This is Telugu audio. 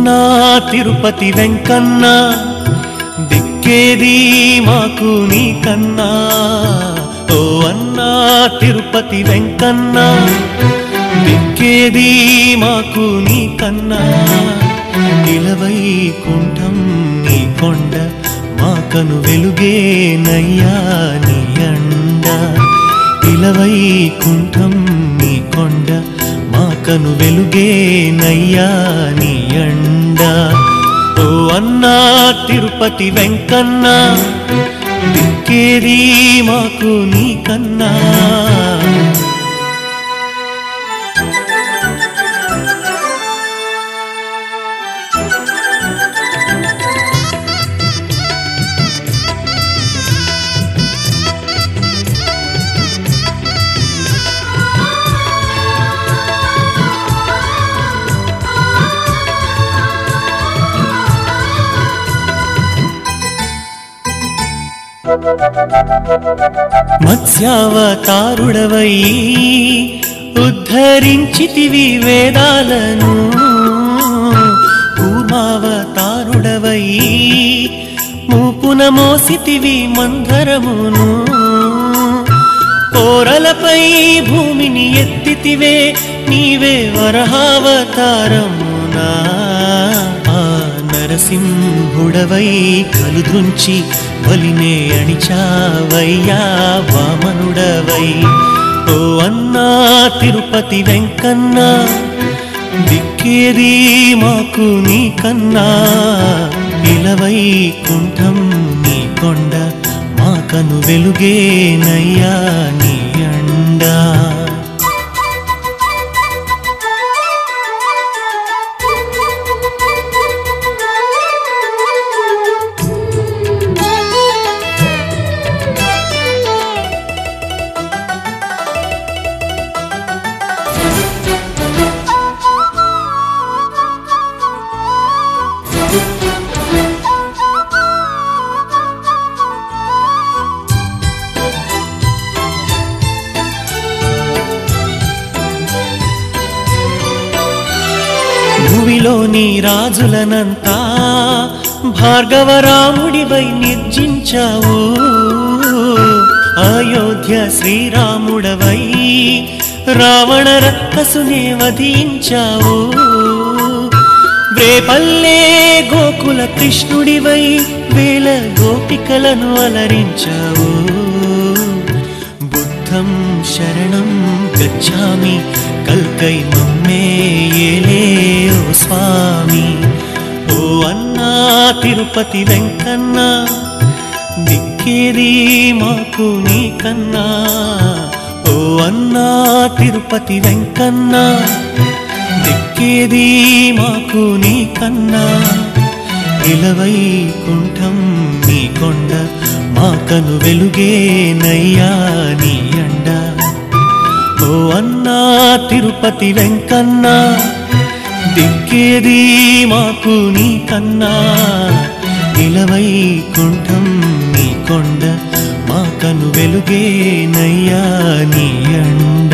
అన్నా తిరుపతి వెంకన్న దిక్కేది మాకు నీకన్నా ఓ అన్నా తిరుపతి వెంకన్న దిక్కేది మాకు నీకన్నా నిలవైకుంఠం నీ కొండ మాకను వెలుగే నయ్యా నీ అండ ఇలవైకుంఠం నీ కొండ మాకను వెలుగే నయ్యా నీ అండ ఓ అన్నా తిరుపతి వెంకన్న దిక్కేది మాకు నీకన్నా మత్స్యావతారుడవై ఉద్ధరించితివి వేదాలను కూర్మావతారుడవై మూపున మోసితివి మందరమును కోరలపై భూమిని ఎత్తితివే నీవే వరహావతారమునా ఆ నరసింహుడవై కలుదృంచి బలినే అణిచావయ్యా వామనుడవై ఓ అన్నా తిరుపతి వెంకన్న దిక్కేది మాకు నీకన్నా ఇలవై కుంఠం నీ కొండ మాకను వెలుగే నయ్యా నీ అండా భూమిలోని రాజులనంతా భార్గవరాముడివై నిర్జించావు అయోధ్య శ్రీరాముడవై రావణ రక్కసునే వధించావు రేపల్లే గోకుల కృష్ణుడివై వేల గోపికలను అలరించావు బుద్ధం శరణం గచ్చామి కల్కై మమ్మే ఏలే ఓ స్వామి ఓ అన్నా తిరుపతి వెంకన్న దిక్కేది మాకు నీకన్నా ఓ అన్నా తిరుపతి వెంకన్న దిక్కేది మాకు నీకన్నా ఇలవైకుంఠం నీ కొండ మాకను వెలుగే నయ్యా నీ అండ ఓ అన్నా తిరుపతి వెంకన్న దిక్కేది మాకు నీకన్నా ఇలవైకుంఠం నీ కొండ మాకను వెలుగే నయ్యా నీ అండ